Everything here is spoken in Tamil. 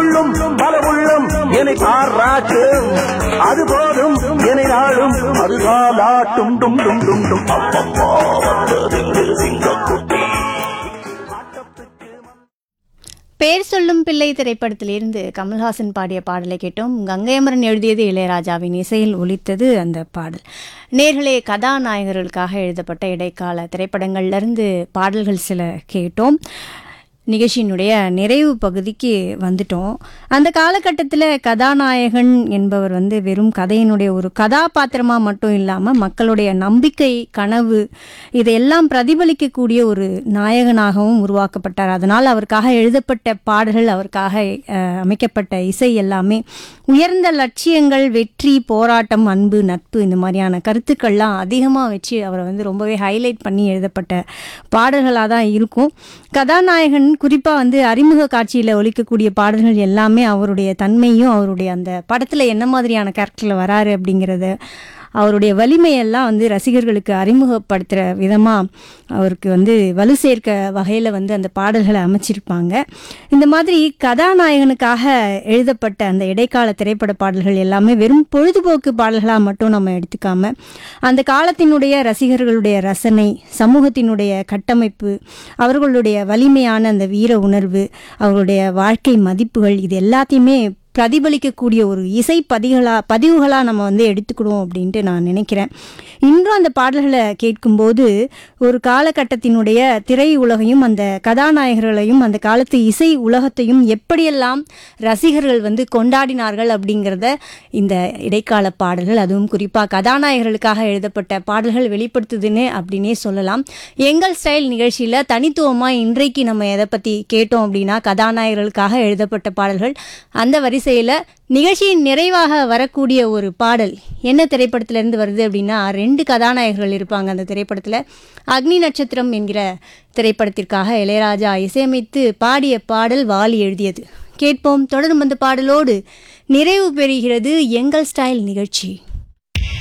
துள்ளும் பல உள்ளம் என்னை பாராட்டும் அது போதும் என்னை நாளும் அதுதான் ஆட்டும் டும் டும் டும் டும் அப்பப்பா வந்தது சிங்கக்குட்டி பேர் சொல்லும் பிள்ளை திரைப்படத்திலிருந்து கமல்ஹாசன் பாடிய பாடலை கேட்டோம் கங்கையமரன் எழுதியது இளையராஜாவின் இசையில் ஒலித்தது அந்த பாடல் நேர்களே கதாநாயகர்களுக்காக எழுதப்பட்ட இடைக்கால திரைப்படங்கள்லேருந்து பாடல்கள் சில கேட்டோம் நிகழ்ச்சியினுடைய நிறைவு பகுதிக்கு வந்துட்டோம் அந்த காலகட்டத்தில் கதாநாயகன் என்பவர் வந்து வெறும் கதையினுடைய ஒரு கதாபாத்திரமாக மட்டும் இல்லாமல் மக்களுடைய நம்பிக்கை கனவு இதையெல்லாம் பிரதிபலிக்கக்கூடிய ஒரு நாயகனாகவும் உருவாக்கப்பட்டார் அதனால் அவருக்காக எழுதப்பட்ட பாடல்கள் அவருக்காக அஹ், அமைக்கப்பட்ட இசை எல்லாமே உயர்ந்த லட்சியங்கள் வெற்றி போராட்டம் அன்பு நட்பு இந்த மாதிரியான கருத்துக்கள்லாம் அதிகமாக வச்சு அவரை வந்து ரொம்பவே ஹைலைட் பண்ணி எழுதப்பட்ட பாடல்களாக தான் இருக்கும் கதாநாயகன் குறிப்பாக வந்து அறிமுக காட்சியில் ஒலிக்கக்கூடிய பாடல்கள் எல்லாமே அவருடைய தன்மையும் அவருடைய அந்த படத்தில் என்ன மாதிரியான கேரக்டரில் வராரு அப்படிங்கிறத அவருடைய வலிமையெல்லாம் வந்து ரசிகர்களுக்கு அறிமுகப்படுத்துகிற விதமாக அவருக்கு வந்து வலு சேர்க்க வகையில் வந்து அந்த பாடல்களை அமைச்சிருப்பாங்க இந்த மாதிரி கதாநாயகனுக்காக எழுதப்பட்ட அந்த இடைக்கால திரைப்பட பாடல்கள் எல்லாமே வெறும் பொழுதுபோக்கு பாடல்களாக மட்டும் நம்ம எடுத்துக்காம அந்த காலத்தினுடைய ரசிகர்களுடைய ரசனை சமூகத்தினுடைய கட்டமைப்பு அவர்களுடைய வலிமையான அந்த வீர உணர்வு அவர்களுடைய வாழ்க்கை மதிப்புகள் இது எல்லாத்தையுமே பிரதிபலிக்கக்கூடிய ஒரு இசை பதிகளா பதிவுகளாக நம்ம வந்து எடுத்துக்கிடுவோம் அப்படின்ட்டு நான் நினைக்கிறேன் இன்றும் அந்த பாடல்களை கேட்கும்போது ஒரு காலகட்டத்தினுடைய திரை உலகையும் அந்த கதாநாயகர்களையும் அந்த காலத்து இசை உலகத்தையும் எப்படியெல்லாம் ரசிகர்கள் வந்து கொண்டாடினார்கள் அப்படிங்கிறத இந்த இடைக்கால பாடல்கள் அதுவும் குறிப்பாக கதாநாயகர்களுக்காக எழுதப்பட்ட பாடல்கள் வெளிப்படுத்துதுன்னு அப்படின்னே சொல்லலாம் எங்கள் ஸ்டைல் நிகழ்ச்சியில் தனித்துவமாக இன்றைக்கு நம்ம எதை பற்றி கேட்டோம் அப்படின்னா கதாநாயகர்களுக்காக எழுதப்பட்ட பாடல்கள் அந்த வரிசையில் நிகழ்ச்சியின் நிறைவாக வரக்கூடிய ஒரு பாடல் என்ன திரைப்படத்திலேருந்து வருது அப்படின்னா ரெண்டு கதாநாயகர்கள் இருப்பாங்க அந்த திரைப்படத்தில் அக்னி நட்சத்திரம் என்கிற திரைப்படத்திற்காக இளையராஜா இசையமைத்து பாடிய பாடல் வாலி எழுதியது கேட்போம் தொடரும் அந்த பாடலோடு நிறைவு பெறுகிறது எங்கள் ஸ்டைல் நிகழ்ச்சி